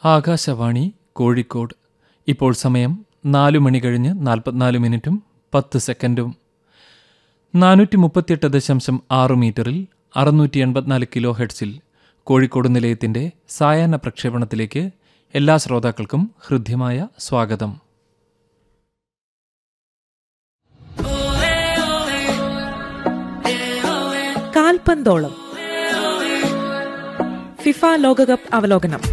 ആകാശവാണി കോഴിക്കോട് ഇപ്പോൾ സമയം നാലു മണി കഴിഞ്ഞ് നാൽപ്പത്തിനാല് മിനിറ്റും പത്ത് സെക്കൻഡും നാനൂറ്റി മുപ്പത്തിയെട്ട് ദശാംശം ആറ് മീറ്ററിൽ അറുന്നൂറ്റി എൺപത്തിനാല് കിലോ ഹെഡ്സിൽ കോഴിക്കോട് നിലയത്തിന്റെ സായാഹ്ന പ്രക്ഷേപണത്തിലേക്ക് എല്ലാ ശ്രോതാക്കൾക്കും ഹൃദ്യമായ സ്വാഗതം കാൽപന്തോളം ഫിഫ ലോകകപ്പ് അവലോകനം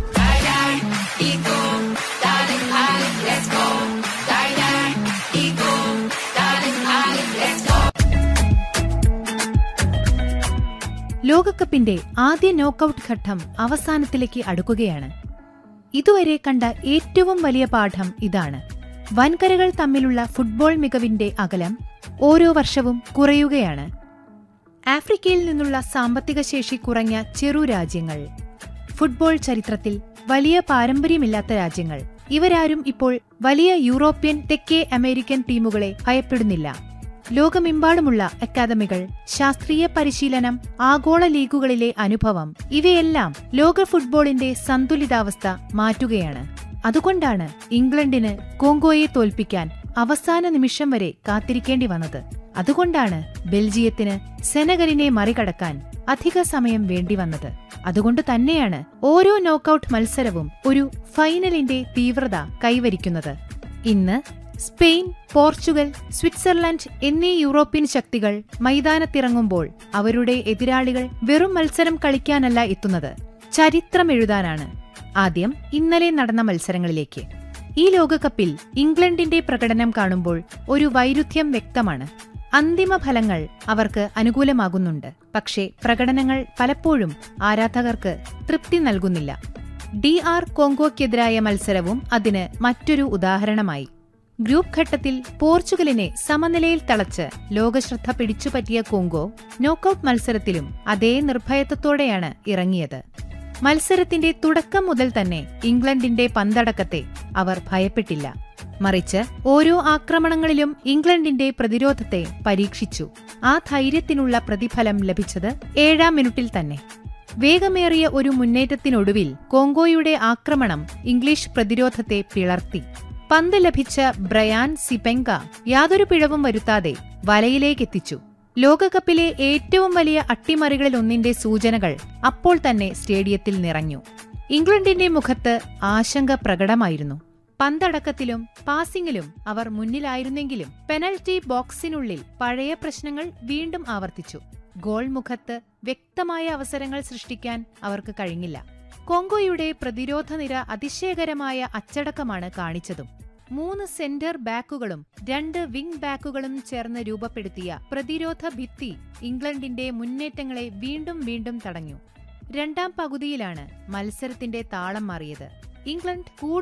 ലോകകപ്പിന്റെ ആദ്യ നോക്കൌട്ട് ഘട്ടം അവസാനത്തിലേക്ക് അടുക്കുകയാണ് ഇതുവരെ കണ്ട ഏറ്റവും വലിയ പാഠം ഇതാണ് വൻകരകൾ തമ്മിലുള്ള ഫുട്ബോൾ മികവിന്റെ അകലം ഓരോ വർഷവും കുറയുകയാണ് ആഫ്രിക്കയിൽ നിന്നുള്ള സാമ്പത്തിക ശേഷി കുറഞ്ഞ ചെറു രാജ്യങ്ങൾ ഫുട്ബോൾ ചരിത്രത്തിൽ വലിയ പാരമ്പര്യമില്ലാത്ത രാജ്യങ്ങൾ ഇവരാരും ഇപ്പോൾ വലിയ യൂറോപ്യൻ തെക്കേ അമേരിക്കൻ ടീമുകളെ ഭയപ്പെടുന്നില്ല ലോകമെമ്പാടുമുള്ള അക്കാദമികൾ ശാസ്ത്രീയ പരിശീലനം ആഗോള ലീഗുകളിലെ അനുഭവം ഇവയെല്ലാം ലോക ഫുട്ബോളിന്റെ സന്തുലിതാവസ്ഥ മാറ്റുകയാണ് അതുകൊണ്ടാണ് ഇംഗ്ലണ്ടിന് കോങ്കോയെ തോൽപ്പിക്കാൻ അവസാന നിമിഷം വരെ കാത്തിരിക്കേണ്ടി വന്നത് അതുകൊണ്ടാണ് ബെൽജിയത്തിന് സെനഗലിനെ മറികടക്കാൻ അധിക സമയം വേണ്ടി വന്നത് അതുകൊണ്ട് തന്നെയാണ് ഓരോ നോക്കൌട്ട് മത്സരവും ഒരു ഫൈനലിന്റെ തീവ്രത കൈവരിക്കുന്നത് ഇന്ന് സ്പെയിൻ പോർച്ചുഗൽ സ്വിറ്റ്സർലൻഡ് എന്നീ യൂറോപ്യൻ ശക്തികൾ മൈതാനത്തിറങ്ങുമ്പോൾ അവരുടെ എതിരാളികൾ വെറും മത്സരം കളിക്കാനല്ല എത്തുന്നത് ചരിത്രം എഴുതാനാണ് ആദ്യം ഇന്നലെ നടന്ന മത്സരങ്ങളിലേക്ക് ഈ ലോകകപ്പിൽ ഇംഗ്ലണ്ടിന്റെ പ്രകടനം കാണുമ്പോൾ ഒരു വൈരുദ്ധ്യം വ്യക്തമാണ് അന്തിമ ഫലങ്ങൾ അവർക്ക് അനുകൂലമാകുന്നുണ്ട് പക്ഷേ പ്രകടനങ്ങൾ പലപ്പോഴും ആരാധകർക്ക് തൃപ്തി നൽകുന്നില്ല ഡി ആർ കോങ്കോയ്ക്കെതിരായ മത്സരവും അതിന് മറ്റൊരു ഉദാഹരണമായി ഗ്രൂപ്പ് ഘട്ടത്തിൽ പോർച്ചുഗലിനെ സമനിലയിൽ തളച്ച് ലോകശ്രദ്ധ പിടിച്ചുപറ്റിയ കോങ്കോ നോക്കൌട്ട് മത്സരത്തിലും അതേ നിർഭയത്വത്തോടെയാണ് ഇറങ്ങിയത് മത്സരത്തിന്റെ തുടക്കം മുതൽ തന്നെ ഇംഗ്ലണ്ടിന്റെ പന്തടക്കത്തെ അവർ ഭയപ്പെട്ടില്ല മറിച്ച് ഓരോ ആക്രമണങ്ങളിലും ഇംഗ്ലണ്ടിന്റെ പ്രതിരോധത്തെ പരീക്ഷിച്ചു ആ ധൈര്യത്തിനുള്ള പ്രതിഫലം ലഭിച്ചത് ഏഴാം മിനിറ്റിൽ തന്നെ വേഗമേറിയ ഒരു മുന്നേറ്റത്തിനൊടുവിൽ കോങ്കോയുടെ ആക്രമണം ഇംഗ്ലീഷ് പ്രതിരോധത്തെ പിളർത്തി പന്ത് ലഭിച്ച ബ്രയാൻ സിപെങ്ക യാതൊരു പിഴവും വരുത്താതെ വലയിലേക്കെത്തിച്ചു ലോകകപ്പിലെ ഏറ്റവും വലിയ അട്ടിമറികളിലൊന്നിന്റെ സൂചനകൾ അപ്പോൾ തന്നെ സ്റ്റേഡിയത്തിൽ നിറഞ്ഞു ഇംഗ്ലണ്ടിന്റെ മുഖത്ത് ആശങ്ക പ്രകടമായിരുന്നു പന്തടക്കത്തിലും പാസിംഗിലും അവർ മുന്നിലായിരുന്നെങ്കിലും പെനൽറ്റി ബോക്സിനുള്ളിൽ പഴയ പ്രശ്നങ്ങൾ വീണ്ടും ആവർത്തിച്ചു ഗോൾ മുഖത്ത് വ്യക്തമായ അവസരങ്ങൾ സൃഷ്ടിക്കാൻ അവർക്ക് കഴിഞ്ഞില്ല കോങ്കോയുടെ പ്രതിരോധ നിര അതിശയകരമായ അച്ചടക്കമാണ് കാണിച്ചതും മൂന്ന് സെന്റർ ബാക്കുകളും രണ്ട് വിംഗ് ബാക്കുകളും ചേർന്ന് രൂപപ്പെടുത്തിയ പ്രതിരോധ ഭിത്തി ഇംഗ്ലണ്ടിന്റെ മുന്നേറ്റങ്ങളെ വീണ്ടും വീണ്ടും തടഞ്ഞു രണ്ടാം പകുതിയിലാണ് മത്സരത്തിന്റെ താളം മാറിയത് ഇംഗ്ലണ്ട് കൂടുതൽ